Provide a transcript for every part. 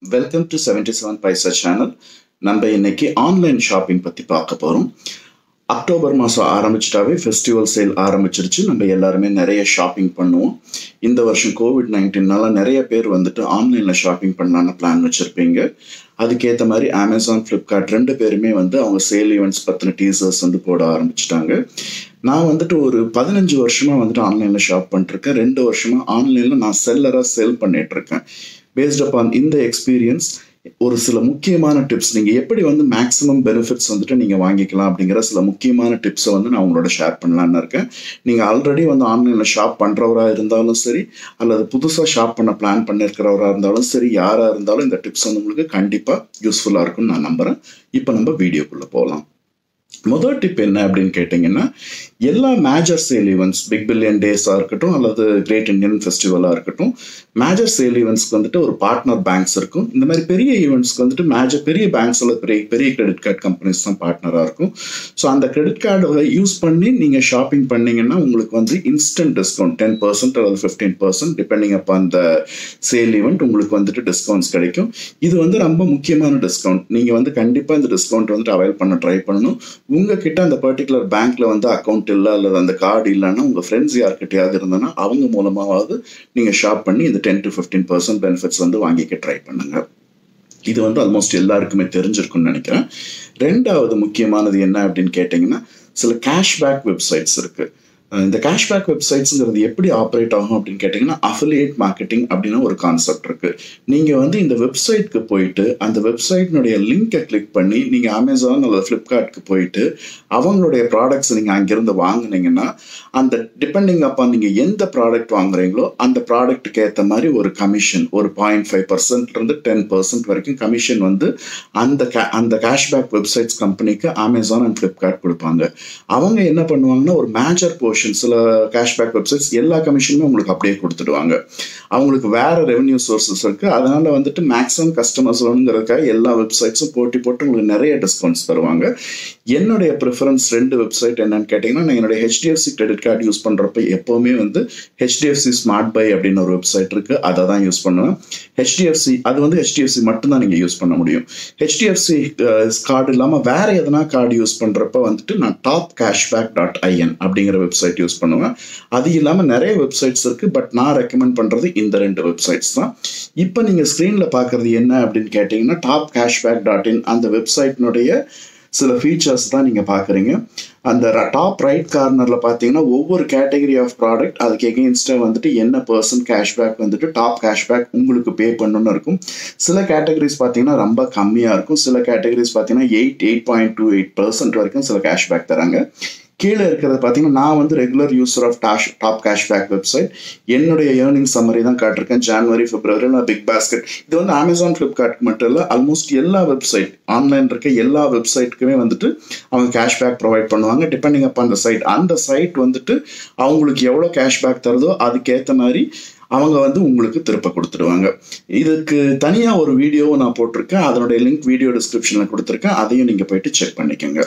welcome to seventy seven paisa channel நம்ம இன்னைக்கு online shopping பற்றி பார்க்க போகிறோம் அக்டோபர் மாதம் ஆரம்பிச்சிட்டாவே ஃபெஸ்டிவல் சேல் ஆரம்பிச்சிருச்சு நம்ம எல்லாருமே நிறைய ஷாப்பிங் பண்ணுவோம் இந்த வருஷம் கோவிட் நைன்டீன்னால நிறைய பேர் வந்துட்டு ஆன்லைனில் ஷாப்பிங் பண்ணலான்னு பிளான் வச்சுருப்பீங்க அதுக்கேற்ற மாதிரி அமேசான் ஃப்ளிப்கார்ட் ரெண்டு பேருமே வந்து அவங்க சேல் ஈவெண்ட்ஸ் பற்றின டீசர்ஸ் வந்து போட ஆரம்பிச்சிட்டாங்க நான் வந்துட்டு ஒரு பதினஞ்சு வருஷமாக வந்துட்டு ஆன்லைனில் ஷாப் பண்ணிட்டுருக்கேன் ரெண்டு வருஷமாக ஆன்லைனில் நான் செல்லராக செல் பண்ணிகிட்ருக்கேன் பேஸ்ட் அப்பான் இந்த எக்ஸ்பீரியன்ஸ் ஒரு சில முக்கியமான டிப்ஸ் நீங்கள் எப்படி வந்து மேக்ஸிமம் பெனிஃபிட்ஸ் வந்துட்டு நீங்கள் வாங்கிக்கலாம் அப்படிங்கிற சில முக்கியமான டிப்ஸை வந்து நான் உங்களோட ஷேர் பண்ணலான்னு இருக்கேன் நீங்கள் ஆல்ரெடி வந்து ஆன்லைனில் ஷாப் பண்ணுறவராக இருந்தாலும் சரி அல்லது புதுசாக ஷாப் பண்ண பிளான் பண்ணியிருக்கிறவராக இருந்தாலும் சரி யாராக இருந்தாலும் இந்த டிப்ஸ் வந்து உங்களுக்கு கண்டிப்பாக யூஸ்ஃபுல்லாக இருக்கும்னு நான் நம்புகிறேன் இப்போ நம்ம வீடியோக்குள்ளே போகலாம் முதல் டிப் என்ன அப்படின்னு கேட்டிங்கன்னா எல்லா major sale events big billion டேஸாக இருக்கட்டும் அல்லது கிரேட் இண்டியன் ஃபெஸ்டிவலாக இருக்கட்டும் மேஜர் சேல் ஈவெண்ட்ஸ்க்கு வந்துட்டு ஒரு பார்ட்னர் பேங்க்ஸ் இருக்கும் இந்த மாதிரி பெரிய ஈவெண்ட்ஸ்க்கு வந்துட்டு மேஜர் பெரிய பேங்க்ஸ் அல்லது பெரிய பெரிய கிரெடிட் கார்டு கம்பெனிஸ் தான் பார்ட்னராக இருக்கும் ஸோ அந்த கிரெடிட் கார்டை யூஸ் பண்ணி நீங்கள் ஷாப்பிங் பண்ணீங்கன்னா உங்களுக்கு வந்து இன்ஸ்டன்ட் டிஸ்கவுண்ட் டென் பர்சன்ட் அல்லது ஃபிஃப்டீன் பர்சன்ட் டிபெண்டிங் அப்போ அந்த சேல் ஈவெண்ட் உங்களுக்கு வந்துட்டு டிஸ்கவுண்ட்ஸ் கிடைக்கும் இது வந்து ரொம்ப முக்கியமான டிஸ்கவுண்ட் நீங்கள் வந்து கண்டிப்பாக இந்த டிஸ்கவுண்ட் வந்துட்டு அவைல் பண்ண ட்ரை பண்ணணும் உங்ககிட்ட அந்த பர்டிகுலர் பேங்க்ல வந்து அக்கௌண்ட் இல்லை அல்லது அந்த கார்டு இல்லைன்னா உங்கள் ஃப்ரெண்ட்ஸ் யார்கிட்டயாவது இருந்ததுன்னா அவங்க மூலமாவது நீங்கள் ஷாப் பண்ணி இந்த ten to fifteen percent benefits வந்து வாங்கிக்க ட்ரை பண்ணுங்க இது வந்து ஆல்மோஸ்ட் எல்லாருக்குமே தெரிஞ்சிருக்கும்னு நினைக்கிறேன் ரெண்டாவது முக்கியமானது என்ன அப்படின்னு கேட்டிங்கன்னா சில கேஷ்பேக் வெப்சைட்ஸ் இருக்குது இந்த கேஷ்பேக் வெப்சைட்ஸுங்கிறது எப்படி ஆப்ரேட் ஆகும் அப்படின்னு கேட்டிங்கன்னா அஃபிலியேட் மார்க்கெட்டிங் அப்படின்னு ஒரு கான்செப்ட் இருக்கு நீங்கள் வந்து இந்த வெப்சைட்க்கு போயிட்டு அந்த வெப்சைட்னுடைய லிங்கை கிளிக் பண்ணி நீங்கள் அமேசான் அல்லது ஃப்ளிப்கார்ட்க்கு போயிட்டு அவங்களுடைய ப்ராடக்ட்ஸ் நீங்கள் அங்கேருந்து வாங்கினீங்கன்னா அந்த டிபெண்டிங் அப்பா நீங்கள் எந்த ப்ராடக்ட் வாங்குறீங்களோ அந்த ப்ராடக்ட்டுக்கு ஏற்ற மாதிரி ஒரு கமிஷன் ஒரு பாயிண்ட் ஃபைவ் பர்சன்ட்லேருந்து டென் பர்சன்ட் வரைக்கும் கமிஷன் வந்து அந்த கே அந்த கேஷ்பேக் வெப்சைட்ஸ் கம்பெனிக்கு அமேசான் அண்ட் ஃப்ளிப்கார்ட் கொடுப்பாங்க அவங்க என்ன பண்ணுவாங்கன்னா ஒரு மேஜர் போர்ஷன் சில கேஷ்பேக் வெப்சைட்ஸ் எல்லா கமிஷனுமே உங்களுக்கு அப்படியே கொடுத்துடுவாங்க அவங்களுக்கு வேற ரெவன்யூ சோர்சஸ் இருக்கு அதனால வந்துட்டு மேக்ஸிமம் கஸ்டமர்ஸ் வேணுங்கிறதுக்காக எல்லா வெப்சைட்ஸும் போட்டி போட்டு உங்களுக்கு நிறைய டிஸ்கவுண்ட்ஸ் தருவாங்க என்னுடைய ப்ரிஃபரன்ஸ் ரெண்டு வெப்சைட் என்னன்னு கேட்டிங்கன்னா நான் என்னுடைய ஹெச்டிஎஃப்சி கிரெடிட் கார்டு யூஸ் பண்ணுறப்ப எப்போவுமே வந்து ஹெச்டிஎஃப்சி ஸ்மார்ட் பை அப்படின்னு ஒரு வெப்சைட் இருக்கு அதை தான் யூஸ் பண்ணுவேன் ஹெச்டிஎஃப்சி அது வந்து ஹெச்டிஎஃப்சி மட்டும்தான் நீங்கள் யூஸ் பண்ண முடியும் ஹெச்டிஎஃப்சி கார்டு இல்லாமல் வேற எதனா கார்டு யூஸ் பண்ணுறப்ப வந்துட்டு நான் டாப் கேஷ்பேக் டாட் ஐஎன் அப்படிங்கிற வெப்சைட் யூஸ் பண்ணுவேன் அது இல்லாமல் நிறைய வெப்சைட்ஸ் இருக்கு பட் நான் ரெக்கமெண்ட் பண்ணுறது இந்த ரெண்டு வெப்சைட்ஸ் தான் இப்போ நீங்கள் ஸ்க்ரீனில் பார்க்குறது என்ன அப்படின்னு கேட்டிங்கன்னா டாப் கேஷ்பேக் டாட் இன் அந்த வெப்சைட்னுடைய சில ஃபீச்சர்ஸ் தான் நீங்கள் பார்க்குறீங்க அந்த டாப் ரைட் கார்னரில் பார்த்தீங்கன்னா ஒவ்வொரு கேட்டகரி ஆஃப் ப்ராடக்ட் அதுக்கு எகெயின்ஸ்டாக வந்துட்டு என்ன பர்சன்ட் கேஷ்பேக் வந்துட்டு டாப் கேஷ்பேக் உங்களுக்கு பே பண்ணணும்னு இருக்கும் சில கேட்டகரிஸ் பார்த்தீங்கன்னா ரொம்ப கம்மியாக இருக்கும் சில கேட்டகரிஸ் பார்த்தீங்கன்னா eight eight point two eight percent வரைக்கும் சில கேஷ்பேக் தராங்க கீழே இருக்கிறது பார்த்தீங்கன்னா நான் வந்து regular user of dash top cashback website என்னுடைய ஏர்னிங் சம்மரி தான் காட்டிருக்கேன் ஜான்வரி பிப்ரவரி நான் பிக் பாஸ்கெட் இது வந்து அமேசான் ஃப்ளிப்கார்ட் மட்டும் இல்லை ஆல்மோஸ்ட் எல்லா வெப்சைட் ஆன்லைன் இருக்க எல்லா வெப்சைட்டுக்குமே வந்துட்டு அவங்க கேஷ்பேக் ப்ரொவைட் பண்ணுவாங்க டிபெண்டிங் அப் அந்த சைட் அந்த சைட் வந்துட்டு அவங்களுக்கு எவ்வளோ கேஷ்பேக் தருதோ அதுக்கேற்ற மாதிரி அவங்க வந்து உங்களுக்கு திருப்ப கொடுத்துடுவாங்க இதுக்கு தனியாக ஒரு வீடியோவும் நான் போட்டிருக்கேன் அதனுடைய லிங்க் வீடியோ டிஸ்கிரிப்ஷனில் கொடுத்துருக்கேன் அதையும் நீங்கள் போயிட்டு செக் பண்ணிக்கோங்க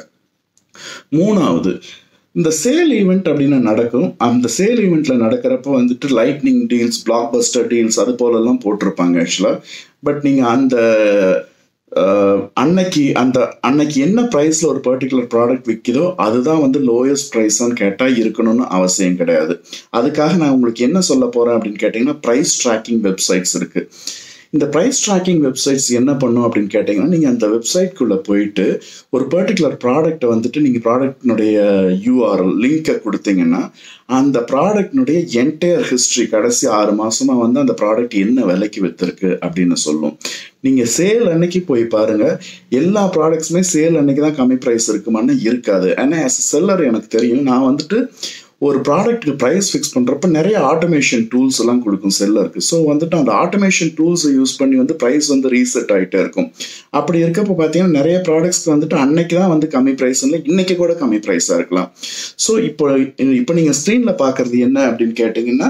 மூணாவது இந்த சேல் ஈவெண்ட் அப்படின்னு நடக்கும் அந்த சேல் ஈவெண்ட்ல நடக்கிறப்ப வந்துட்டு lightning deals blockbuster deals அது போலெல்லாம் போட்டிருப்பாங்க ஆக்சுவலாக பட் நீங்கள் அந்த அன்னைக்கு அந்த அன்னைக்கு என்ன ப்ரைஸில் ஒரு பர்டிகுலர் ப்ராடக்ட் விற்கிதோ அதுதான் வந்து லோயஸ்ட் ப்ரைஸான்னு கேட்டால் இருக்கணும்னு அவசியம் கிடையாது அதுக்காக நான் உங்களுக்கு என்ன சொல்ல போகிறேன் அப்படின்னு கேட்டிங்கன்னா ப்ரைஸ் ட்ராக்கிங் வெப்சைட்ஸ் இருக்குது இந்த ப்ரைஸ் ட்ராக்கிங் வெப்சைட்ஸ் என்ன பண்ணும் அப்படின்னு கேட்டிங்கன்னா நீங்கள் அந்த வெப்சைட்குள்ளே போயிட்டு ஒரு பர்டிகுலர் ப்ராடக்ட்டை வந்துட்டு நீங்கள் ப்ராடக்ட்னுடைய யூஆர்எல் லிங்கை கொடுத்தீங்கன்னா அந்த ப்ராடக்ட்னுடைய என்டையர் ஹிஸ்ட்ரி கடைசி ஆறு மாதமாக வந்து அந்த ப்ராடக்ட் என்ன விலைக்கு விற்றுருக்கு அப்படின்னு சொல்லும் நீங்கள் சேல் அன்னைக்கு போய் பாருங்க எல்லா ப்ராடக்ட்ஸுமே சேல் அன்னைக்கு தான் கம்மி ப்ரைஸ் இருக்குமான்னு இருக்காது ஏன்னா ஆஸ் செல்லர் எனக்கு தெரியும் நான் வந்துட்டு ஒரு ப்ராடக்ட்டுக்கு ப்ரைஸ் ஃபிக்ஸ் பண்ணுறப்ப நிறைய ஆட்டோமேஷன் டூல்ஸ் எல்லாம் கொடுக்கும் செல்லருக்கு ஸோ வந்துட்டு அந்த ஆட்டோமேஷன் டூல்ஸை யூஸ் பண்ணி வந்து ப்ரைஸ் வந்து ரீசெட் ஆகிட்டே இருக்கும் அப்படி இருக்கப்போ பார்த்தீங்கன்னா நிறைய ப்ராடக்ட்ஸ்க்கு வந்துட்டு அன்னைக்கு தான் வந்து கம்மி ப்ரைஸ் இல்லை இன்னைக்கு கூட கம்மி ப்ரைஸாக இருக்கலாம் ஸோ இப்போ இப்போ நீங்கள் ஸ்க்ரீனில் பார்க்குறது என்ன அப்படின்னு கேட்டிங்கன்னா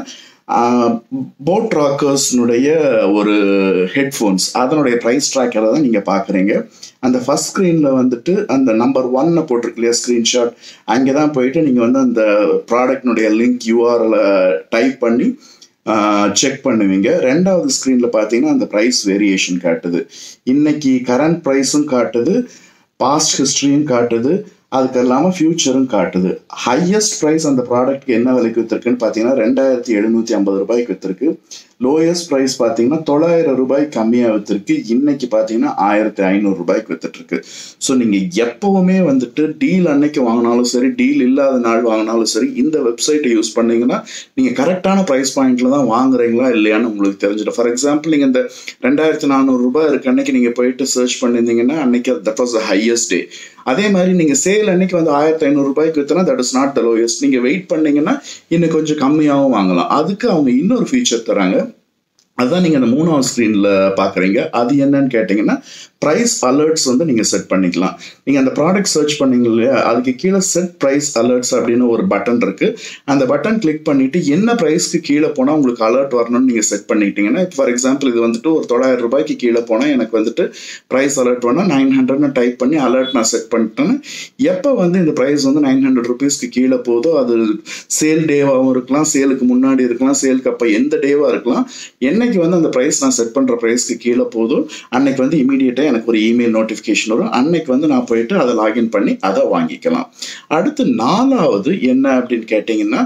போட் ராக்கர்ஸ்னுடைய ஒரு ஹெட்ஃபோன்ஸ் அதனுடைய ப்ரைஸ் ட்ராக்கரை தான் நீங்கள் பார்க்குறீங்க அந்த ஃபர்ஸ்ட் ஸ்க்ரீனில் வந்துட்டு அந்த நம்பர் ஒன்னை போட்டிருக்கு இல்லையா ஸ்க்ரீன்ஷாட் அங்கே தான் போயிட்டு நீங்கள் வந்து அந்த ப்ராடக்ட்னுடைய லிங்க் யூஆரில் டைப் பண்ணி செக் பண்ணுவீங்க ரெண்டாவது ஸ்க்ரீனில் பார்த்தீங்கன்னா அந்த ப்ரைஸ் வேரியேஷன் காட்டுது இன்னைக்கு கரண்ட் ப்ரைஸும் காட்டுது பாஸ்ட் ஹிஸ்ட்ரியும் காட்டுது அதுக்கு இல்லாமல் ஃபியூச்சரும் காட்டுது ஹையஸ்ட் ப்ரைஸ் அந்த ப்ராடக்ட்க்கு என்ன விலைக்கு விற்றுருக்குன்னு பார்த்தீங்கன்னா ரெண்டாயிரத்தி எழுநூற்றி ஐம்பது ரூபாய்க்கு விற்றுருக்கு லோயஸ்ட் ப்ரைஸ் பார்த்தீங்கன்னா தொள்ளாயிரம் ரூபாய் கம்மியாக விற்றுருக்கு இன்னைக்கு பார்த்தீங்கன்னா ஆயிரத்தி ஐநூறு ரூபாய்க்கு வித்துட்ருக்கு ஸோ நீங்கள் எப்போவுமே வந்துட்டு டீல் அன்னைக்கு வாங்கினாலும் சரி டீல் இல்லாத நாள் வாங்கினாலும் சரி இந்த வெப்சைட்டை யூஸ் பண்ணீங்கன்னா நீங்கள் கரெக்டான ப்ரைஸ் பாயிண்ட்ல தான் வாங்குறீங்களா இல்லையான்னு உங்களுக்கு தெரிஞ்சிடும் ஃபார் எக்ஸாம்பிள் நீங்கள் இந்த ரெண்டாயிரத்தி நானூறு ரூபாய் இருக்கு அன்னைக்கு நீங்கள் போயிட்டு சர்ச் பண்ணியிருந்தீங்கன்னா அன்னைக்கு that was the highest day அதே மாதிரி நீங்கள் சேல் அன்னைக்கு வந்து ஆயிரத்தி ஐநூறு ரூபாய்க்கு வித்தனா that is not the lowest நீங்கள் வெயிட் பண்ணீங்கன்னா இன்னும் கொஞ்சம் கம்மியாகவும் வாங்கலாம் அதுக்கு அவங்க இன்னொரு ஃபீச்சர் தராங்க அதுதான் நீங்கள் அந்த மூணாவது ஸ்க்ரீனில் பார்க்குறீங்க அது என்னன்னு கேட்டிங்கன்னா ப்ரைஸ் அலர்ட்ஸ் வந்து நீங்கள் செட் பண்ணிக்கலாம் நீங்கள் அந்த ப்ராடக்ட் சர்ச் பண்ணீங்க இல்லையா அதுக்கு கீழே செட் ப்ரைஸ் அலர்ட்ஸ் அப்படின்னு ஒரு பட்டன் இருக்குது அந்த பட்டன் கிளிக் பண்ணிவிட்டு என்ன ப்ரைஸ்க்கு கீழே போனால் உங்களுக்கு அலர்ட் வரணும்னு நீங்கள் செட் பண்ணிட்டீங்கன்னா இப்போ ஃபார் எக்ஸாம்பிள் இது வந்துட்டு ஒரு தொள்ளாயிரம் ரூபாய்க்கு கீழே போனால் எனக்கு வந்துட்டு ப்ரைஸ் அலர்ட் வேணால் நைன் ஹண்ட்ரட்னு டைப் பண்ணி அலர்ட் நான் செட் பண்ணிட்டேன்னா எப்போ வந்து இந்த ப்ரைஸ் வந்து நைன் ஹண்ட்ரட் ருபீஸ்க்கு கீழே போதோ அது சேல் டேவாகவும் இருக்கலாம் சேலுக்கு முன்னாடி இருக்கலாம் சேலுக்கு அப்போ எந்த டேவாக இருக்கலாம் என்னைக்கு வந்து அந்த ப்ரைஸ் நான் செட் பண்ணுற ப்ரைஸ்க்கு கீழே போதோ அன்னைக்கு வந்து இமீடியட்டாக எனக்கு ஒரு இமெயில் நோட்டிஃபிகேஷன் வரும் அன்னைக்கு வந்து நான் போயிட்டு அதை லாகின் பண்ணி அதை வாங்கிக்கலாம் அடுத்து நாலாவது என்ன அப்படின்னு கேட்டிங்கன்னா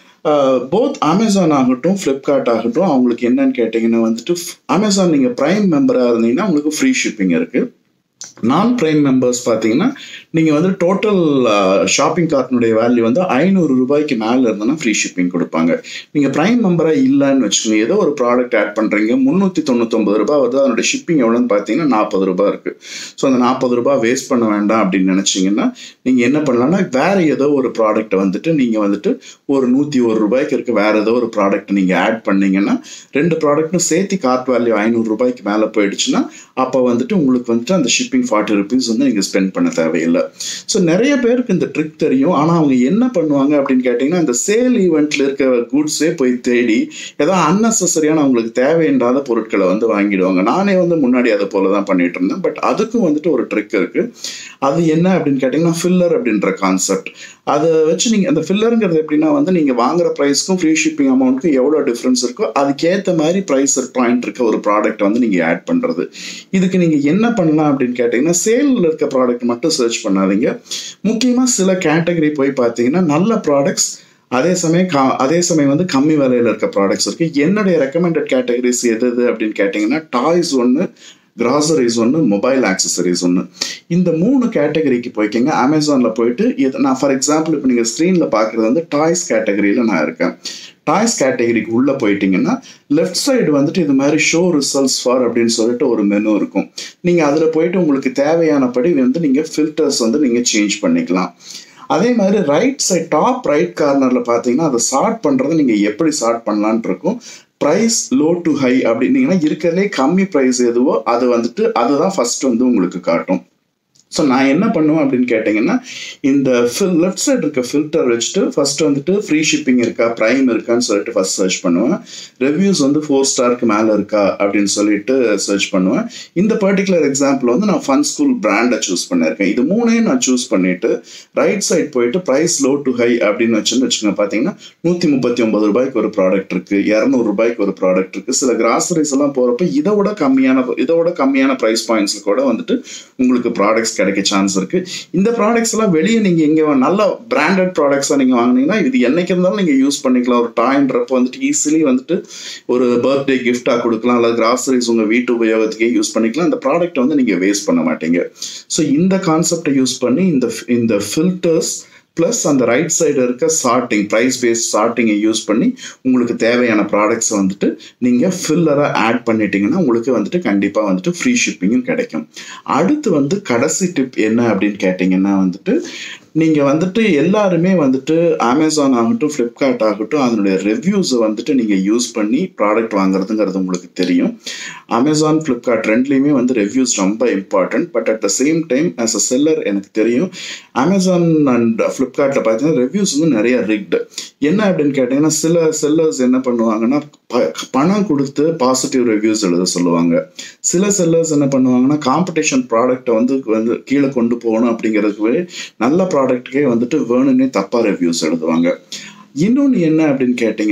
போத் அமேசான் ஆகட்டும் ஃப்ளிப்கார்ட் ஆகட்டும் அவங்களுக்கு என்னன்னு கேட்டிங்கன்னா வந்துட்டு அமேசான் நீங்கள் ப்ரைம் மெம்பராக இருந்தீங்கன்னா உங்களுக்கு ஃப்ரீ ஷிப்பிங் இருக்குது நான் ப்ரைம் மெம்பர்ஸ் பார்த்தீங்கன்னா நீங்கள் வந்து டோட்டல் ஷாப்பிங் கார்ட்டினுடைய வேல்யூ வந்து ஐநூறு ரூபாய்க்கு மேலே இருந்தனா ஃப்ரீ ஷிப்பிங் கொடுப்பாங்க நீங்கள் ப்ரைம் மெம்பராக இல்லைன்னு வச்சுக்கோங்க ஏதோ ஒரு ப்ராடக்ட் ஆட் பண்ணுறீங்க முந்நூற்றி தொண்ணூத்தொம்பது ரூபாய் வருது அதனுடைய ஷிப்பிங் எவ்வளோன்னு பார்த்தீங்கன்னா நாற்பது ரூபாய் இருக்குது ஸோ அந்த நாற்பது ரூபாய் வேஸ்ட் பண்ண வேண்டாம் அப்படின்னு நினச்சிங்கன்னா நீங்கள் என்ன பண்ணலாம்னா வேறு ஏதோ ஒரு ப்ராடக்ட்டை வந்துட்டு நீங்கள் வந்துட்டு ஒரு நூற்றி ஒரு ரூபாய்க்கு இருக்க வேறு ஏதோ ஒரு ப்ராடக்ட் நீங்கள் ஆட் பண்ணீங்கன்னா ரெண்டு ப்ராடக்ட்டும் சேர்த்து கார்ட் வேல்யூ ஐநூறு ரூபாய்க்கு மேலே போயிடுச்சுன்னா அப்போ வந்துட்டு உங்களுக்கு வந்துட்டு அந்த ஷிப்பிங் ஃபார்ட்டி ருபீஸ் வந்து நீங்கள் ஸ்பெண்ட் பண்ண தேவையில்லை ஸோ நிறைய பேருக்கு இந்த ட்ரிக் தெரியும் ஆனால் அவங்க என்ன பண்ணுவாங்க அப்படின்னு கேட்டிங்கன்னா இந்த சேல் ஈவெண்ட்டில் இருக்க குட்ஸே போய் தேடி ஏதோ அன்னெசரியான அவங்களுக்கு தேவையில்லாத பொருட்களை வந்து வாங்கிடுவாங்க நானே வந்து முன்னாடி அதை போல தான் பண்ணிட்டு இருந்தேன் பட் அதுக்கும் வந்துட்டு ஒரு ட்ரிக் இருக்குது அது என்ன அப்படின்னு கேட்டிங்கன்னா ஃபில்லர் அப்படின்ற கான்செப்ட் அதை வச்சு நீங்கள் அந்த ஃபில்லருங்கிறது எப்படின்னா வந்து நீங்கள் வாங்குற ப்ரைஸ்க்கும் ஃப்ரீ ஷிப்பிங் அமௌண்ட்டுக்கும் எவ்வளோ டிஃப்ரென்ஸ் இருக்கோ அதுக்கேற்ற மாதிரி ப்ரைஸ் பாயிண்ட் இருக்க ஒரு ப்ராடக்ட் வந்து நீங்கள் ஆட் பண்ணுறது இதுக்கு நீங்கள் என்ன பண்ணலாம் அப்படின்னு கேட்டிங்கன்னா சேலில் இருக்க ப்ராடக்ட் மட்டும் சர்ச் பண்ணாதீங்க முக்கியமாக சில கேட்டகரி போய் பார்த்தீங்கன்னா நல்ல ப்ராடக்ட்ஸ் அதே சமயம் கா அதே சமயம் வந்து கம்மி விலையில் இருக்க ப்ராடக்ட்ஸ் இருக்குது என்னுடைய ரெக்கமெண்டட் கேட்டகரிஸ் எது எது அப்படின்னு கேட்டிங்கன்னா டாய்ஸ் ஒன்று கிராசரிஸ் ஒன்று மொபைல் ஆக்சசரிஸ் ஒன்று இந்த மூணு கேட்டகரிக்கு போய்க்கிங்க அமேசானில் போயிட்டு இது நான் ஃபார் எக்ஸாம்பிள் இப்போ நீங்கள் ஸ்க்ரீனில் பார்க்குறது வந்து டாய்ஸ் கேட்டகரியில் நான் இருக்கேன் டாய்ஸ் கேட்டகரிக்கு உள்ளே போயிட்டீங்கன்னா லெஃப்ட் சைடு வந்துட்டு இது மாதிரி ஷோ ரிசல்ட்ஸ் ஃபார் அப்படின்னு சொல்லிட்டு ஒரு மெனு இருக்கும் நீங்கள் அதில் போயிட்டு உங்களுக்கு தேவையானபடி வந்து நீங்கள் ஃபில்டர்ஸ் வந்து நீங்கள் சேஞ்ச் பண்ணிக்கலாம் அதே மாதிரி ரைட் சைட் டாப் ரைட் கார்னரில் பார்த்தீங்கன்னா அதை சார்ட் பண்ணுறது நீங்கள் எப்படி சார்ட் பண்ணலான் இருக்கும் ப்ரைஸ் லோ டு ஹை அப்படின்னீங்கன்னா இருக்கிறதுலே கம்மி ப்ரைஸ் எதுவோ அது வந்துட்டு அதுதான் ஃபர்ஸ்ட் வந்து உங்களுக்கு காட்டும் ஸோ நான் என்ன பண்ணுவேன் அப்படின்னு கேட்டிங்கன்னா இந்த ஃபில் லெஃப்ட் சைடு இருக்க ஃபில்டர் வச்சுட்டு ஃபர்ஸ்ட் வந்துட்டு ஃப்ரீ ஷிப்பிங் இருக்கா ப்ரைம் இருக்கான்னு சொல்லிட்டு ஃபர்ஸ்ட் சர்ச் பண்ணுவேன் ரிவ்யூஸ் வந்து ஃபோர் ஸ்டாருக்கு மேலே இருக்கா அப்படின்னு சொல்லிட்டு சர்ச் பண்ணுவேன் இந்த பர்டிகுலர் எக்ஸாம்பிள் வந்து நான் ஃபன் ஸ்கூல் பிராண்டை சூஸ் பண்ணியிருக்கேன் இது மூணையும் நான் சூஸ் பண்ணிட்டு ரைட் சைட் போயிட்டு ப்ரைஸ் லோ டு ஹை அப்படின்னு வச்சுன்னு வச்சுக்கோங்க பார்த்தீங்கன்னா நூற்றி முப்பத்தி ஒன்பது ரூபாய்க்கு ஒரு ப்ராடக்ட் இருக்கு இரநூறு ரூபாய்க்கு ஒரு ப்ராடக்ட் இருக்கு சில கிராசரிஸ் எல்லாம் போகிறப்ப இதை விட கம்மியான இதை விட கம்மியான ப்ரைஸ் பாயிண்ட்ஸில் கூட வந்துட்டு உங்களுக்கு ப்ராடக்ட்ஸ் கிடைக்க சான்ஸ் இருக்கு இந்த ப்ராடக்ட்ஸ் எல்லாம் வெளியே நீங்க எங்க நல்ல பிராண்டட் ப்ராடக்ட்ஸா நீங்க வாங்கினீங்கன்னா இது என்னைக்கு இருந்தாலும் நீங்க யூஸ் பண்ணிக்கலாம் ஒரு டாய்ன்றப்ப வந்துட்டு ஈஸிலி வந்துட்டு ஒரு பர்த்டே கிஃப்டா கொடுக்கலாம் அல்லது கிராசரிஸ் உங்க வீட்டு உபயோகத்துக்கே யூஸ் பண்ணிக்கலாம் இந்த ப்ராடக்ட் வந்து நீங்க வேஸ்ட் பண்ண மாட்டீங்க ஸோ இந்த கான்செப்டை யூஸ் பண்ணி இந்த இந்த ஃபில்டர்ஸ் ப்ளஸ் அந்த ரைட் சைடு இருக்க சார்ட்டிங் ப்ரைஸ் பேஸ்ட் சார்ட்டிங்கை யூஸ் பண்ணி உங்களுக்கு தேவையான ப்ராடக்ட்ஸை வந்துட்டு நீங்கள் ஃபில்லராக ஆட் பண்ணிட்டீங்கன்னா உங்களுக்கு வந்துட்டு கண்டிப்பாக வந்துட்டு ஃப்ரீ ஷிப்பிங்கும் கிடைக்கும் அடுத்து வந்து கடைசி டிப் என்ன அப்படின்னு கேட்டிங்கன்னா வந்துட்டு நீங்கள் வந்துட்டு எல்லாருமே வந்துட்டு அமேசான் ஆகட்டும் ஃப்ளிப்கார்ட் ஆகட்டும் அதனுடைய ரிவ்யூஸை வந்துட்டு நீங்கள் யூஸ் பண்ணி ப்ராடக்ட் வாங்குறதுங்கிறது உங்களுக்கு தெரியும் அமேசான் ஃப்ளிப்கார்ட் ரெண்டுலேயுமே வந்து ரிவ்யூஸ் ரொம்ப important but at the same time as a seller எனக்கு தெரியும் அமேசான் அண்ட் ஃப்ளிப்கார்ட்டில் பார்த்தீங்கன்னா ரிவ்யூஸ் வந்து நிறைய ரிக்டு என்ன அப்படின்னு கேட்டிங்கன்னா சில செல்லர்ஸ் என்ன பண்ணுவாங்கன்னா பணம் கொடுத்து பாசிட்டிவ் ரிவ்யூஸ் எழுத சொல்லுவாங்க சில செல்லர்ஸ் என்ன பண்ணுவாங்கன்னா காம்படிஷன் ப்ராடக்ட்டை வந்து வந்து கீழே கொண்டு போகணும் அப்படிங்கிறதுக்கு நல்ல ப்ராடக்ட்டுக்கே வந்துட்டு வேணும்னே தப்பாக ரிவ்யூஸ் எழுதுவாங்க இன்னொன்று என்ன அப்படின்னு கேட்டிங்கன்னா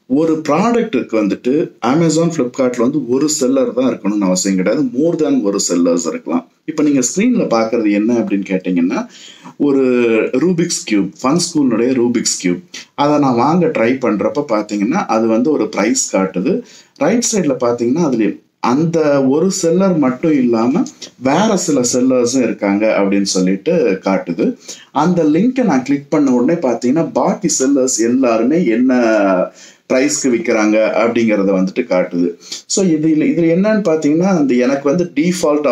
ஒரு ப்ராடக்ட்டுக்கு வந்துட்டு அமேசான் ஃப்ளிப்கார்ட்ல வந்து ஒரு செல்லர் தான் இருக்கணும்னு அவசியம் கிடையாது மோர் தேன் ஒரு செல்லர்ஸ் இருக்கலாம் இப்போ நீங்கள் ஸ்க்ரீனில் பார்க்குறது என்ன அப்படின்னு கேட்டிங்கன்னா ஒரு ரூபிக்ஸ் கியூப் ஃபன் ஸ்கூலுடைய ரூபிக்ஸ் கியூப் அதை நான் வாங்க ட்ரை பண்ணுறப்ப பார்த்தீங்கன்னா அது வந்து ஒரு ப்ரைஸ் காட்டுது ரைட் சைடில் பார்த்தீங்கன்னா அதில் அந்த ஒரு செல்லர் மட்டும் இல்லாமல் வேற சில செல்லர்ஸும் இருக்காங்க அப்படின்னு சொல்லிட்டு காட்டுது அந்த லிங்கை நான் கிளிக் பண்ண உடனே பார்த்தீங்கன்னா பாக்கி செல்லர்ஸ் எல்லாருமே என்ன ப்ரைஸ்க்கு விற்கிறாங்க அப்படிங்கிறத வந்துட்டு காட்டுது ஸோ இதில் இதில் என்னன்னு பார்த்தீங்கன்னா அந்த எனக்கு வந்து டிஃபால்ட்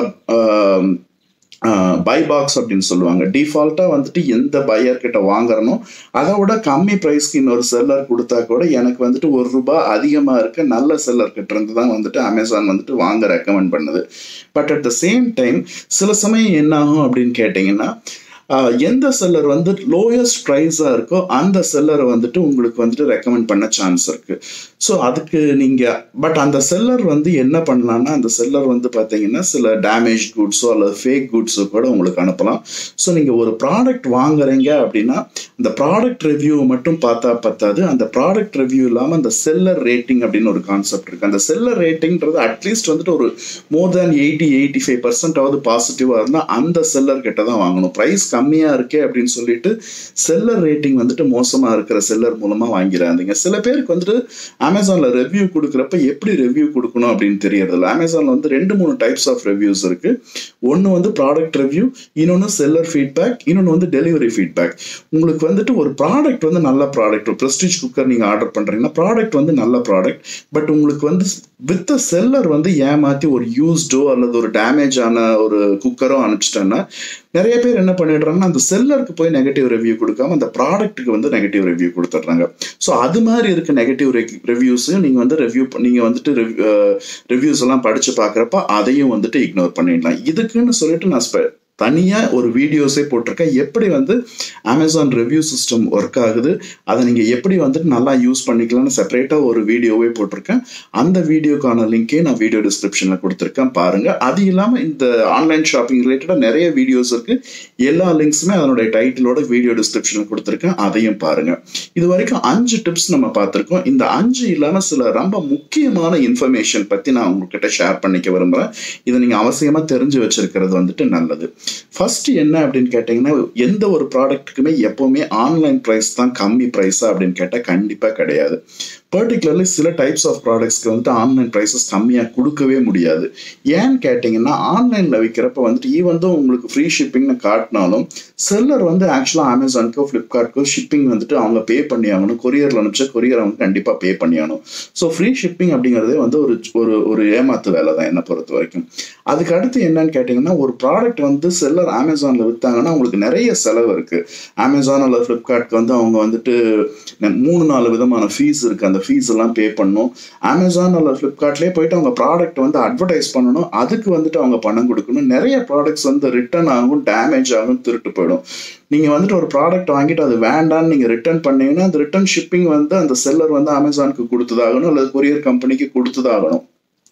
பை பாக்ஸ் அப்படின்னு சொல்லுவாங்க டிஃபால்ட்டாக வந்துட்டு எந்த பையர் கிட்ட வாங்குறனோ அதை விட கம்மி ப்ரைஸ்க்கு இன்னொரு செல்லர் கொடுத்தா கூட எனக்கு வந்துட்டு ஒரு ரூபாய் அதிகமாக இருக்க நல்ல செல்லர் கிட்ட இருந்து தான் வந்துட்டு அமேசான் வந்துட்டு வாங்க ரெக்கமெண்ட் பண்ணுது but at the same time சில சமயம் என்ன ஆகும் அப்படின்னு கேட்டிங்கன்னா எந்த செல்லர் வந்து லோயஸ்ட் ப்ரைஸாக இருக்கோ அந்த செல்லரை வந்துட்டு உங்களுக்கு வந்துட்டு ரெக்கமெண்ட் பண்ண சான்ஸ் இருக்கு ஸோ அதுக்கு நீங்கள் பட் அந்த செல்லர் வந்து என்ன பண்ணலாம்னா அந்த செல்லர் வந்து பார்த்தீங்கன்னா சில டேமேஜ் குட்ஸோ அல்லது ஃபேக் குட்ஸோ கூட உங்களுக்கு அனுப்பலாம் ஸோ நீங்கள் ஒரு ப்ராடக்ட் வாங்குறீங்க அப்படின்னா அந்த ப்ராடக்ட் ரிவ்யூவை மட்டும் பார்த்தா பத்தாது அந்த ப்ராடக்ட் ரிவ்யூ இல்லாமல் அந்த செல்லர் ரேட்டிங் அப்படின்னு ஒரு கான்செப்ட் இருக்கு அந்த செல்லர் ரேட்டிங்கிறது அட்லீஸ்ட் வந்துட்டு ஒரு more than eighty eighty five பர்சன்டாவது பாசிட்டிவாக இருந்தால் அந்த செல்லர் கிட்ட தான் வாங்கணும் ப்ரைஸ் கம்மியாக இருக்கே அப்படின்னு சொல்லிட்டு செல்லர் ரேட்டிங் வந்துட்டு மோசமாக இருக்கிற செல்லர் மூலமாக வாங்கிடாதீங்க சில பேருக்கு வந்துட்டு அமேசானில் ரிவ்யூ கொடுக்குறப்ப எப்படி ரிவ்யூ கொடுக்கணும் அப்படின்னு தெரியறதில்ல அமேசானில் வந்து ரெண்டு மூணு டைப்ஸ் ஆஃப் ரிவ்யூஸ் இருக்கு ஒன்று வந்து ப்ராடக்ட் ரிவ்யூ இன்னொன்று செல்லர் ஃபீட்பேக் இன்னொன்று வந்து டெலிவரி ஃபீட்பேக் உங்களுக்கு வந்துட்டு ஒரு ப்ராடக்ட் வந்து நல்ல ப்ராடக்ட் ஒரு ப்ரெஸ்டீஜ் குக்கர் நீங்கள் ஆர்டர் பண்ணுறீங்கன்னா ப்ராடக்ட் வந்து நல்ல ப்ராடக்ட் பட் உங்களுக்கு வந்து வித் செல்லர் வந்து ஏமாற்றி ஒரு யூஸ்டோ அல்லது ஒரு டேமேஜ் ஆன ஒரு குக்கரோ அனுப்பிச்சிட்டேன்னா நிறைய பேர் என்ன பண்ணிடுறாங்கன்னா அந்த செல்லருக்கு போய் நெகட்டிவ் ரிவ்யூ கொடுக்காம அந்த ப்ராடக்ட்டுக்கு வந்து நெகட்டிவ் ரிவ்யூ கொடுத்துட்றாங்க ஸோ அது மாதிரி இருக்க நெகட்டிவ் ரிவ்யூஸையும் நீங்கள் வந்து ரிவ்யூ நீங்கள் வந்துட்டு ரிவ்யூஸ் எல்லாம் படித்து பார்க்குறப்ப அதையும் வந்துட்டு இக்னோர் பண்ணிடலாம் இதுக்குன்னு சொல்லிட்டு நான் ஸ்பெ தனியாக ஒரு வீடியோஸே போட்டிருக்கேன் எப்படி வந்து அமேசான் ரிவ்யூ சிஸ்டம் ஒர்க் ஆகுது அதை நீங்கள் எப்படி வந்துட்டு நல்லா யூஸ் பண்ணிக்கலாம்னு செப்பரேட்டாக ஒரு வீடியோவே போட்டிருக்கேன் அந்த வீடியோக்கான லிங்கே நான் வீடியோ டிஸ்கிரிப்ஷனில் கொடுத்துருக்கேன் பாருங்கள் அது இல்லாமல் இந்த ஆன்லைன் ஷாப்பிங் ரிலேட்டடாக நிறைய வீடியோஸ் இருக்குது எல்லா லிங்க்ஸுமே அதனுடைய டைட்டிலோட வீடியோ டிஸ்கிரிப்ஷனில் கொடுத்துருக்கேன் அதையும் பாருங்கள் இது வரைக்கும் அஞ்சு டிப்ஸ் நம்ம பார்த்துருக்கோம் இந்த அஞ்சு இல்லாமல் சில ரொம்ப முக்கியமான இன்ஃபர்மேஷன் பற்றி நான் உங்ககிட்ட ஷேர் பண்ணிக்க விரும்புகிறேன் இதை நீங்கள் அவசியமாக தெரிஞ்சு வச்சிருக்கிறது வந்துட்டு நல்லது ஃபர்ஸ்ட் என்ன அப்படின்னு கேட்டிங்கன்னா எந்த ஒரு ப்ராடக்ட்டுக்குமே எப்போவுமே ஆன்லைன் ப்ரைஸ் தான் கம்மி ப்ரைஸா அப்படின்னு கேட்டால் கண்டிப்பாக கிடையாது பர்டிகுலர்லி சில டைப்ஸ் ஆஃப் ப்ராடக்ட்ஸ்க்கு வந்துட்டு ஆன்லைன் ப்ரைஸஸ் கம்மியாக கொடுக்கவே முடியாது ஏன்னு கேட்டிங்கன்னா ஆன்லைனில் விற்கிறப்ப வந்துட்டு ஈவன் தான் உங்களுக்கு ஃப்ரீ ஷிப்பிங்னு காட்டினாலும் செல்லர் வந்து ஆக்சுவலாக அமேசானுக்கோ ஃப்ளிப்கார்ட்க்கோ ஷிப்பிங் வந்துட்டு அவங்க பே பண்ணி ஆகணும் கொரியரில் அனுப்பிச்சா கொரியர் அவங்க கண்டிப்பாக பே பண்ணி ஆகணும் ஸோ ஃப்ரீ ஷிப்பிங் அப்படிங்கிறதே வந்து ஒரு ஒரு ஒரு ஏமாத்து வேலை தான் என்னை பொறுத்த வரைக்கும் அதுக்கு அடுத்து என்னன்னு கேட்டிங்கன்னா ஒரு ப்ராடக்ட் வந்து செல்லர் அமேசானில் விற்றாங்கன்னா அவங்களுக்கு நிறைய செலவு இருக்குது அமேசான் அல்லது ஃப்ளிப்கார்ட்க்கு வந்து அவங்க வந்துட்டு மூணு நாலு விதமான ஃபீஸ் இருக்குது அந்த ஃபீஸ் எல்லாம் பே பண்ணணும் அமேசான் அல்லது ஃப்ளிப்கார்ட்லேயே போயிட்டு அவங்க ப்ராடக்ட் வந்து அட்வர்டைஸ் பண்ணணும் அதுக்கு வந்துட்டு அவங்க பணம் கொடுக்கணும் நிறைய ப்ராடக்ட்ஸ் வந்து ரிட்டர்ன் ஆகும் டேமேஜ் ஆகும் திருட்டு போயிடும் நீங்கள் வந்துட்டு ஒரு ப்ராடக்ட் வாங்கிட்டு அது வேண்டான்னு நீங்கள் ரிட்டர்ன் பண்ணீங்கன்னா அந்த ரிட்டர்ன் ஷிப்பிங் வந்து அந்த செல்லர் வந்து அமேசானுக்கு கொடுத்ததாகணும் அல்லது கொரியர் கம்பெனிக்கு கொடுத்ததாகணும்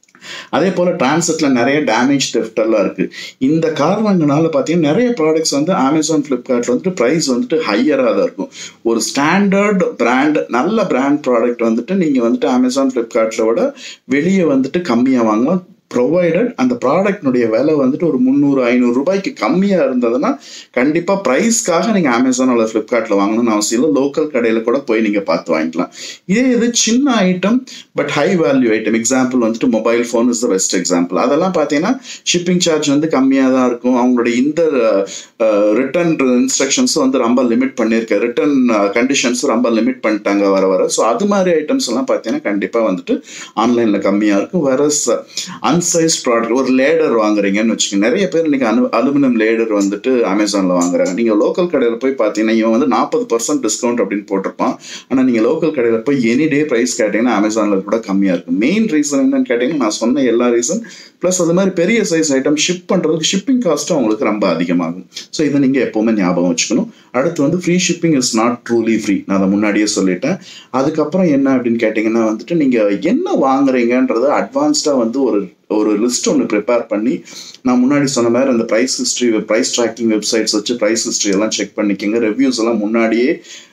அதே போல் டிரான்சிட்ல நிறைய டேமேஜ் தெஃப்ட் எல்லாம் இருக்கு இந்த காரணங்களால பார்த்தீங்கன்னா நிறைய ப்ராடக்ட்ஸ் வந்து அமேசான் ஃப்ளிப்கார்ட்ல வந்துட்டு ப்ரைஸ் வந்துட்டு ஹையராக தான் இருக்கும் ஒரு ஸ்டாண்டர்ட் பிராண்ட் நல்ல பிராண்ட் ப்ராடக்ட் வந்துட்டு நீங்கள் வந்துட்டு அமேசான் ஃப்ளிப்கார்ட்ல விட வெளியே வந்துட்டு கம்மியாக வாங்கலாம் ப்ரொவைடட் அந்த ப்ராடக்ட்னுடைய விலை வந்துட்டு ஒரு முந்நூறு ஐநூறு ரூபாய்க்கு கம்மியாக இருந்ததுன்னா கண்டிப்பாக ப்ரைஸ்க்காக நீங்கள் அமேசான் அல்லது ஃப்ளிப்கார்ட்டில் வாங்கணும்னு அவசியம் இல்லை லோக்கல் கடையில் கூட போய் நீங்கள் பார்த்து வாங்கிக்கலாம் இதே இது சின்ன item but high value item example வந்துட்டு mobile phone is the best example அதெல்லாம் பார்த்தீங்கன்னா ஷிப்பிங் சார்ஜ் வந்து கம்மியாக தான் இருக்கும் அவங்களுடைய இந்த ரிட்டர்ன் இன்ஸ்ட்ரக்ஷன்ஸும் வந்து ரொம்ப லிமிட் பண்ணியிருக்க ரிட்டர்ன் கண்டிஷன்ஸ் ரொம்ப லிமிட் பண்ணிட்டாங்க வர வர ஸோ அது மாதிரி ஐட்டம்ஸ் எல்லாம் பார்த்தீங்கன்னா கண்டிப்பாக வந்துட்டு ஆன்லைனில் கம்மியாக இருக்கும் வேற அன்சைஸ் ப்ராடக்ட் ஒரு லேடர் வாங்குறீங்கன்னு வச்சுக்கோங்க நிறைய பேர் இன்னைக்கு அனு அலுமினியம் லேடர் வந்துட்டு அமேசானில் வாங்குறாங்க நீங்கள் லோக்கல் கடையில் போய் பார்த்தீங்கன்னா இவன் வந்து நாற்பது பர்சன்ட் டிஸ்கவுண்ட் அப்படின்னு போட்டிருப்பான் ஆனால் நீங்கள் லோக்கல் கடையில் போய் எனி டே ப்ரைஸ் கேட்டிங்கன்னா அமேசானில் கூட கம்மியாக இருக்கும் மெயின் ரீசன் என்னன்னு கேட்டிங்கன்னா நான் சொன்ன எல்லா ரீசன் ப்ளஸ் அது மாதிரி பெரிய சைஸ் ஐட்டம் ஷிப் பண்ணுறதுக்கு ஷிப்பிங் காஸ்ட்டும் அவங்களுக்கு ரொம்ப அதிகமாகும் ஸோ இதை நீங்கள் எப்போவுமே ஞாபகம் வச்சுக்கணும் அடுத்து வந்து free shipping is not truly free நான் அதை முன்னாடியே சொல்லிட்டேன் அதுக்கப்புறம் என்ன அப்படின்னு கேட்டிங்கன்னா வந்துட்டு நீங்கள் என்ன வாங்குறீங்கன்றத அட்வான்ஸ்டாக வந்து ஒரு ஒரு லிஸ்ட் ஒன்று ப்ரிப்பேர் பண்ணி நான் முன்னாடி சொன்ன மாதிரி அந்த price history price tracking websites வச்சு ப்ரைஸ் ஹிஸ்ட்ரி எல்லாம் செக் பண்ணிக்கோங்க ரிவ்யூஸ் எல்லாம் முன்னாடியே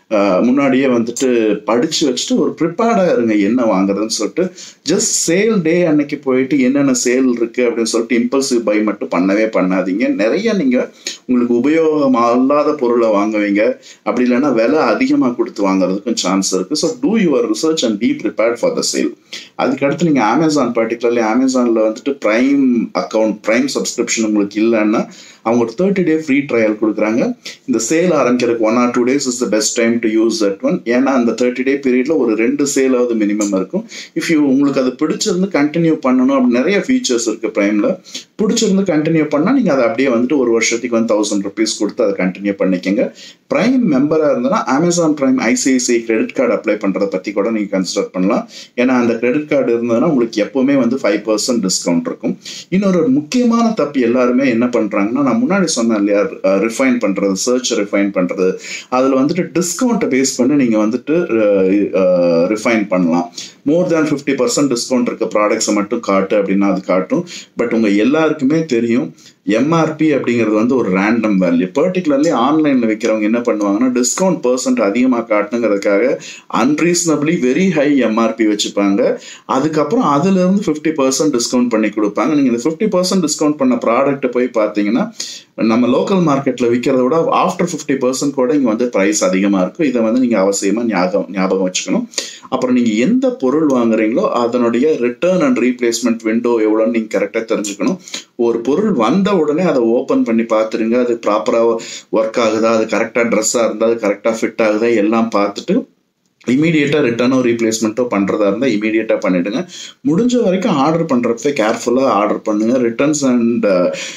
அஹ், முன்னாடியே வந்துட்டு படிச்சு வச்சுட்டு ஒரு ப்ரிப்பேர்டாக இருங்க என்ன வாங்குறதுன்னு சொல்லிட்டு ஜஸ்ட் சேல் டே அன்னைக்கு போயிட்டு என்னென்ன சேல் இருக்கு அப்படின்னு சொல்லிட்டு இம்பல்சிவ் பை மட்டும் பண்ணவே பண்ணாதீங்க நிறைய நீங்க உங்களுக்கு உபயோகம் அல்லாத பொருளை வாங்குவீங்க அப்படி இல்லைன்னா விலை அதிகமாக கொடுத்து வாங்குறதுக்கும் சான்ஸ் இருக்கு so do your research and be prepared for the sale அதுக்கடுத்து நீங்கள் அமேசான் பர்டிகுலர்லி அமேசானில் வந்துட்டு ப்ரைம் அக்கௌண்ட் ப்ரைம் சப்ஸ்கிரிப்ஷன் உங்களுக்கு இல்லைன்னா அவங்க ஒரு தேர்ட்டி டே ஃப்ரீ ட்ரையல் கொடுக்குறாங்க இந்த சேல் ஆரம்பிக்கிறதுக்கு one or two days is the best time to use that one ஏன்னா அந்த தேர்ட்டி டே பீரியட்ல ஒரு ரெண்டு சேலாவது மினிமம் இருக்கும் இஃப் யூ உங்களுக்கு அது பிடிச்சிருந்து கண்டினியூ பண்ணணும் அப்படி நிறைய ஃபீச்சர்ஸ் இருக்கு ப்ரைம்ல பிடிச்சிருந்து கண்டினியூ பண்ணால் நீங்கள் அதை அப்படியே வந்துட்டு ஒரு வருஷத்துக்கு வந்து தௌசண்ட் ருபீஸ் கொடுத்து அதை கண்டினியூ பண்ணிக்கங்க ப்ரைம் மெம்பராக இருந்தனா Amazon Prime ICICI credit card apply பண்ணுறதை பற்றி கூட நீங்கள் கன்சிடர் பண்ணலாம் ஏன்னா அந்த கிரெடிட் கார்டு இருந்ததுன்னா உங்களுக்கு எப்பவுமே வந்து ஃபைவ் பர்சன்ட் டிஸ்கவுண்ட் இருக்கும் இன்னொரு முக்கியமான தப்பு எல்லாருமே என்ன பண்ணுறாங்கன்னா நான் முன்னாடி சொன்னேன் இல்லையா ரிஃபைன் பண்ணுறது சர்ச் ரிஃபைன் பண்ணுறது அதில் வந்துட்டு டிஸ்கவுண்ட்டை பேஸ் பண்ணி நீங்கள் வந்துட்டு ரிஃபைன் பண்ணலாம் more than fifty percent discount இருக்க ப்ராடக்ட்ஸை மட்டும் காட்டு அப்படின்னா அது காட்டும் பட் உங்கள் எல்லாருக்குமே தெரியும் எம்ஆர்பி அப்படிங்கிறது வந்து ஒரு ரேண்டம் வேல்யூ பர்டிகுலர்லி ஆன்லைனில் விற்கிறவங்க என்ன பண்ணுவாங்கன்னா டிஸ்கவுண்ட் பர்சன்ட் அதிகமாக காட்டணுங்கிறதுக்காக அன்ரீசனபிளி வெரி ஹை எம்ஆர்பி வச்சுப்பாங்க அதுக்கப்புறம் அதுலேருந்து ஃபிஃப்டி பர்சன்ட் டிஸ்கவுண்ட் பண்ணி கொடுப்பாங்க நீங்கள் இந்த ஃபிஃப்டி பர்சன்ட் டிஸ்கவுண்ட் பண்ண ப்ராடக்ட்டை போய் பார்த்தீங்கன்னா நம்ம லோக்கல் மார்க்கெட்டில் விற்கிறத விட ஆஃப்டர் ஃபிஃப்டி பர்சன்ட் கூட இங்கே வந்து ப்ரைஸ் அதிகமாக இருக்கும் இதை வந்து நீங்கள் அவசியமாக ஞாபகம் ஞாபகம் வச்சுக்கணும் அப்புறம் நீங்கள் எந்த பொருள் வாங்குறீங்களோ அதனுடைய ரிட்டர்ன் அண்ட் ரீப்ளேஸ்மெண்ட் விண்டோ எவ்வளோன்னு நீங்கள் கரெக்டாக தெரிஞ்சுக்கணும் ஒரு பொருள் வந்த உடனே அதை ஓப்பன் பண்ணி பார்த்துருங்க அது ப்ராப்பராக ஒர்க் ஆகுதா அது கரெக்டாக ட்ரெஸ்ஸாக இருந்தால் அது கரெக்டாக ஃபிட் ஆகுதா எல்லாம் பார்த்துட்டு இமீடியட்டாக ரிட்டர்னோ ரீப்ளேஸ்மெண்ட்டோ பண்ணுறதா இருந்தால் இமீடியட்டாக பண்ணிவிடுங்க முடிஞ்ச வரைக்கும் ஆர்டர் பண்ணுறப்ப கேர்ஃபுல்லாக ஆர்டர் பண்ணுங்கள் ரிட்டர்ன்ஸ் அண்ட்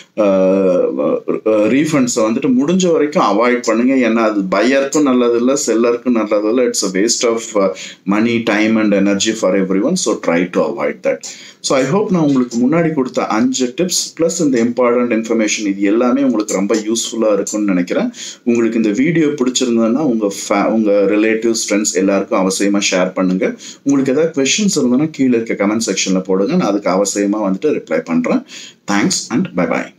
ரீஃபண்ட்ஸை வந்துட்டு முடிஞ்ச வரைக்கும் அவாய்ட் பண்ணுங்கள் ஏன்னா அது பையருக்கும் நல்லதில்லை செல்லருக்கும் நல்லதில்லை it's a waste of money time and energy for every one so try to avoid that so I hope நான் உங்களுக்கு முன்னாடி கொடுத்த அஞ்சு டிப்ஸ் ப்ளஸ் இந்த இம்பார்ட்டன்ட் இன்ஃபர்மேஷன் இது எல்லாமே உங்களுக்கு ரொம்ப யூஸ்ஃபுல்லாக இருக்கும்னு நினைக்கிறேன் உங்களுக்கு இந்த வீடியோ பிடிச்சிருந்ததுன்னா உங்கள் ஃபே உங்கள் ரிலேட்டிவ்ஸ் ஃப்ரெண்ட்ஸ் எல்லாருக்கும் அவசியமாக ஷேர் பண்ணுங்கள் உங்களுக்கு ஏதாவது கொஷின்ஸ் இருந்ததுன்னா கீழே இருக்க கமெண்ட் செக்ஷனில் போடுங்க நான் அதுக்கு அவசியமாக வந்துட்டு ரிப்ளை பண்ணுறேன் தேங்க்ஸ் அண்ட் பை பாய்